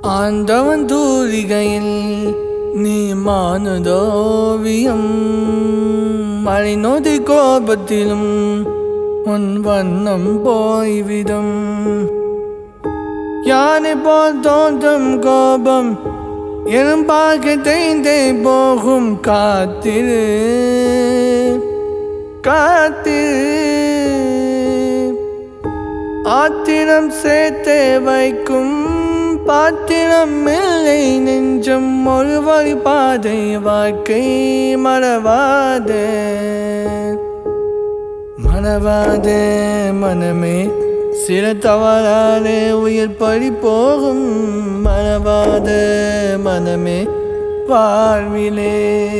ஆண்டவன் தூரிகையில் நீ மானுதோவியம் மழை நொதி கோபத்திலும் உன் வண்ணம் போய்விடும் யானை போல் தோன்றும் கோபம் எனும் பார்க்க தேய்ந்தே போகும் காத்திரு காத்திரு ஆத்திரம் சேர்த்தே வைக்கும் பாத்திரம் இல்லை நெஞ்சம் ஒரு வழி பாதை வாழ்க்கை மறவாதே மறவாதே மனமே சில தவறாலே உயிர் பறி போகும் மறவாதே மனமே வாழ்விலே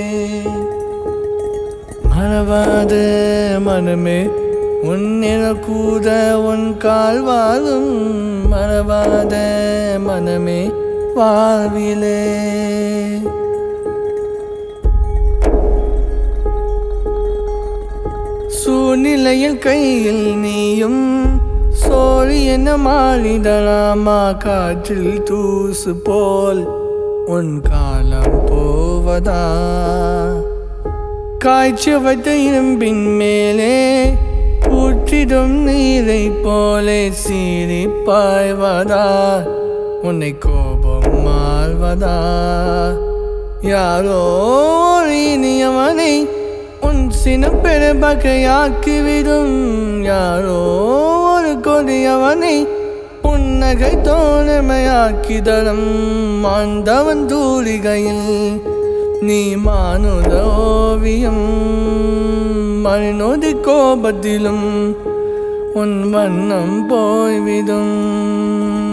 மறவாதே மனமே உன்னிற கூட உன் கால் வாழும் மறவாத மனமே வாழ்விலே சூழ்நிலையில் கையில் நீயும் சோழி என்ன மாறிடலாமா காற்றில் தூசு போல் உன் காலம் போவதா காய்ச்சி வைத்த இரும்பின் மேலே ஊற்றிடும் நீரை போலே சீறி பாய்வதா உன்னை கோபம் மாறுவதா யாரோ ஒரு இனியவனை உன் சின பெரும்பகையாக்கிவிடும் யாரோ ஒரு கொடியவனை புன்னகை தோழமையாக்கி தரும் ஆண்டவன் தூரிகையில் நீ மானுட ஓவியம் மறுநொதி கோபத்திலும் உன் வண்ணம் போய்விடும்